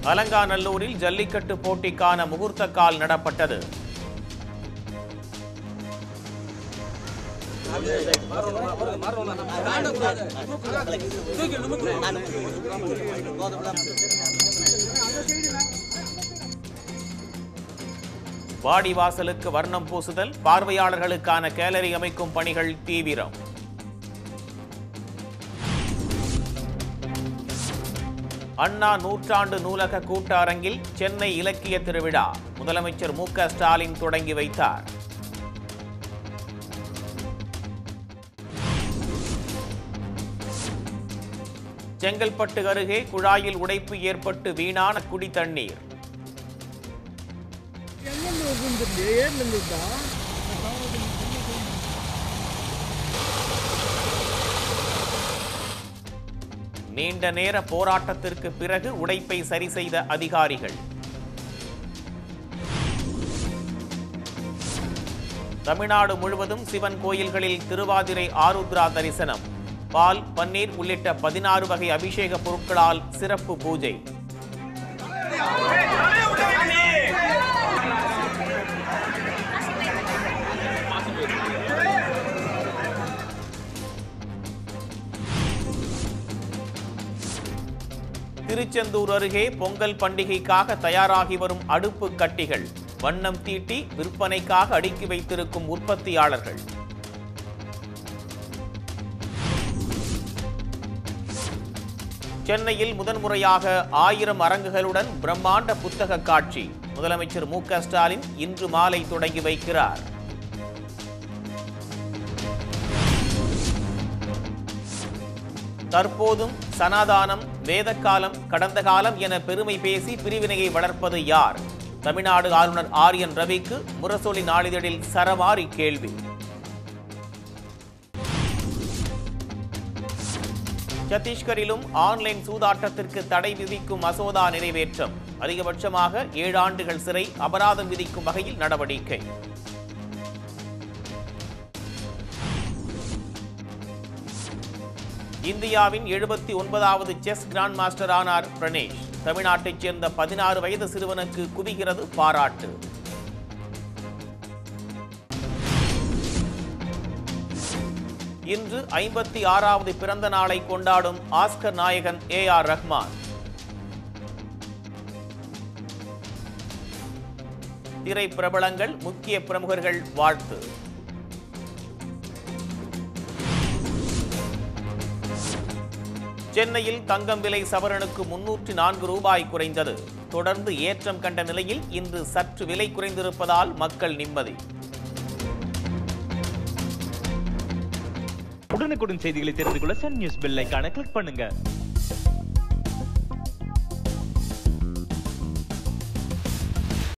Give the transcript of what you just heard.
அலங்காநல்லூரில் ஜல்லிக்கட்டு போட்டிக்கான முகூர்த்த கால் நடப்பட்டது வாடிவாசலுக்கு வர்ணம் பூசுதல் பார்வையாளர்களுக்கான கேலரி அமைக்கும் பணிகள் தீவிரம் அண்ணா நூற்றாண்டு நூலக கூட்ட அரங்கில் சென்னை இலக்கிய திருவிழா முதலமைச்சர் மு க ஸ்டாலின் தொடங்கி வைத்தார் செங்கல்பட்டு அருகே குழாயில் உடைப்பு ஏற்பட்டு வீணான குடி தண்ணீர் எங்கேருந்து வருதுன்னு தெரியல ஏர்ல இருந்துதா நீண்ட நேர போராட்டத்திற்கு பிறகு உடைப்பை சரி செய்த அதிகாரிகள் தமிழ்நாடு முழுவதும் சிவன் கோயில்களில் திருவாதிரை ஆருத்ரா தரிசனம் பால் பன்னீர் உள்ளிட்ட பதினாறு வகை அபிஷேக பொருட்களால் சிறப்பு பூஜை திருச்செந்தூர் அருகே பொங்கல் பண்டிகைக்காக தயாராகி வரும் அடுப்பு கட்டிகள் வண்ணம் தீட்டி விற்பனைக்காக அடுக்கி வைத்திருக்கும் உற்பத்தியாளர்கள் சென்னையில் முதன்முறையாக ஆயிரம் அரங்குகளுடன் பிரம்மாண்ட புத்தக காட்சி முதலமைச்சர் மு க ஸ்டாலின் இன்று மாலை தொடங்கி வைக்கிறார் தற்போதும் சனாதானம் வேதக்காலம் கடந்த காலம் என பெருமை பேசி பிரிவினையை வளர்ப்பது யார் தமிழ்நாடு ஆளுநர் ஆர் என் ரவிக்கு முரசொலி நாளிதழில் சரமாரி கேள்வி சத்தீஸ்கரிலும் ஆன்லைன் சூதாட்டத்திற்கு தடை விதிக்கும் மசோதா நிறைவேற்றம் அதிகபட்சமாக ஏழு ஆண்டுகள் சிறை அபராதம் விதிக்கும் வகையில் நடவடிக்கை இந்தியாவின் எழுபத்தி ஒன்பதாவது செஸ் கிராண்ட் மாஸ்டர் ஆனார் பிரணேஷ் தமிழ்நாட்டைச் சேர்ந்த பதினாறு வயது சிறுவனுக்கு குவிகிறது பாராட்டு இன்று ஐம்பத்தி ஆறாவது பிறந்த நாளை கொண்டாடும் ஆஸ்கர் நாயகன் ஏ ஆர் ரஹ்மான் திரை பிரபலங்கள் முக்கிய பிரமுகர்கள் வாழ்த்து சென்னையில் தங்கம் விலை சவரனுக்கு முன்னூற்று நான்கு ரூபாய் குறைந்தது தொடர்ந்து ஏற்றம் கண்ட நிலையில் இன்று சற்று விலை குறைந்திருப்பதால் மக்கள் நிம்மதி உடனுக்குடன் செய்திகளை தெரிந்து கொள்ள சன் நியூஸ் பெல் ஐகானை கிளிக் பண்ணுங்க